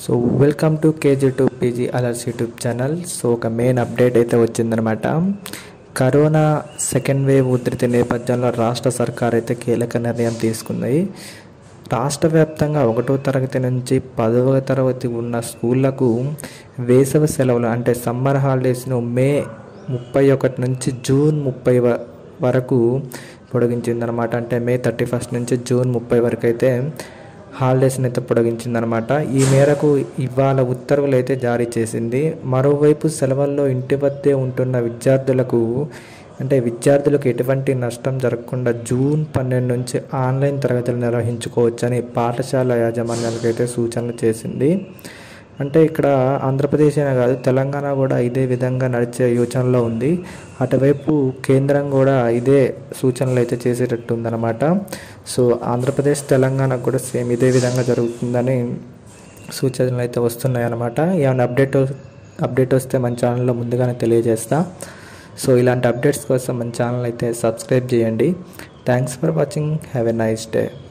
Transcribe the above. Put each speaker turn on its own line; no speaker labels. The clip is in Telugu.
so welcome to KG to PG అలర్స్ యూట్యూబ్ ఛానల్ సో ఒక మెయిన్ అప్డేట్ అయితే వచ్చిందనమాట కరోనా సెకండ్ వేవ్ ఉధృతి నేపథ్యంలో రాష్ట్ర సర్కార్ అయితే కీలక నిర్ణయం తీసుకుంది రాష్ట్ర వ్యాప్తంగా ఒకటో తరగతి నుంచి పదవ తరగతి ఉన్న స్కూళ్లకు వేసవి సెలవులు అంటే సమ్మర్ హాలిడేస్ను మే ముప్పై ఒకటి నుంచి జూన్ ముప్పై వ- వరకు పొడిగించిందనమాట అంటే మే థర్టీ ఫస్ట్ నుంచి జూన్ ముప్పై వరకు అయితే హాలిడేస్ని అయితే పొడిగించిందనమాట ఈ మేరకు ఇవాళ ఉత్తర్వులు అయితే జారీ చేసింది మరోవైపు సెలవుల్లో ఇంటి వద్దే ఉంటున్న విద్యార్థులకు అంటే విద్యార్థులకు ఎటువంటి నష్టం జరగకుండా జూన్ పన్నెండు నుంచి ఆన్లైన్ తరగతులు నిర్వహించుకోవచ్చని పాఠశాల యాజమాన్యాలకు అయితే సూచనలు చేసింది అంటే ఇక్కడ ఆంధ్రప్రదేశ్ అనే కాదు తెలంగాణ కూడా ఇదే విధంగా నడిచే యోచనలో ఉంది అటువైపు కేంద్రం కూడా ఇదే సూచనలు అయితే చేసేటట్టు ఉందన్నమాట సో ఆంధ్రప్రదేశ్ తెలంగాణ కూడా సేమ్ ఇదే విధంగా జరుగుతుందని సూచనలు అయితే వస్తున్నాయి అన్నమాట ఏమైనా అప్డేట్ అప్డేట్ వస్తే మన ఛానల్లో ముందుగానే తెలియజేస్తా సో ఇలాంటి అప్డేట్స్ కోసం మన ఛానల్ అయితే సబ్స్క్రైబ్ చేయండి thanks for watching have a nice day